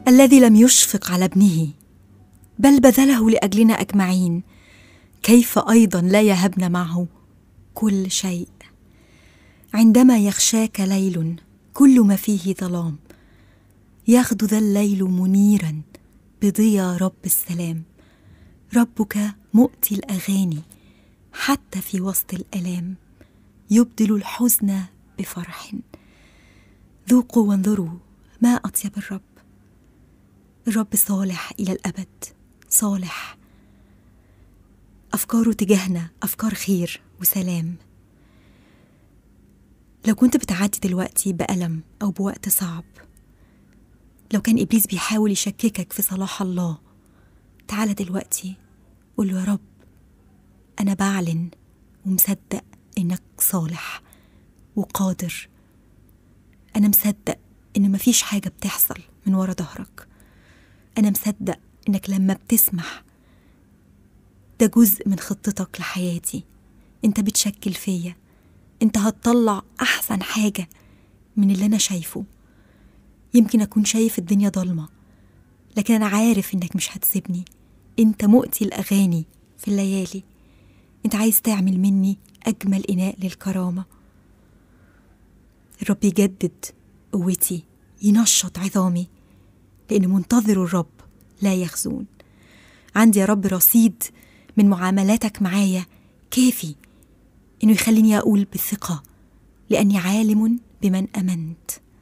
الذي لم يشفق على ابنه بل بذله لاجلنا اجمعين كيف ايضا لا يهبنا معه كل شيء عندما يخشاك ليل كل ما فيه ظلام يغدو ذا الليل منيرا بضيا رب السلام ربك مؤتي الاغاني حتى في وسط الالام يبدل الحزن بفرح ذوقوا وانظروا ما اطيب الرب الرب صالح الى الابد صالح افكاره تجاهنا افكار خير وسلام لو كنت بتعدي دلوقتي بألم أو بوقت صعب لو كان إبليس بيحاول يشككك في صلاح الله تعالى دلوقتي قول له يا رب أنا بعلن ومصدق إنك صالح وقادر أنا مصدق إن مفيش حاجة بتحصل من ورا ظهرك أنا مصدق إنك لما بتسمح ده جزء من خطتك لحياتي انت بتشكل فيا انت هتطلع احسن حاجه من اللي انا شايفه يمكن اكون شايف الدنيا ضلمه لكن انا عارف انك مش هتسيبني انت مؤتي الاغاني في الليالي انت عايز تعمل مني اجمل اناء للكرامه الرب يجدد قوتي ينشط عظامي لان منتظر الرب لا يخزون عندي يا رب رصيد من معاملاتك معايا كافي انه يخليني اقول بثقه لاني عالم بمن امنت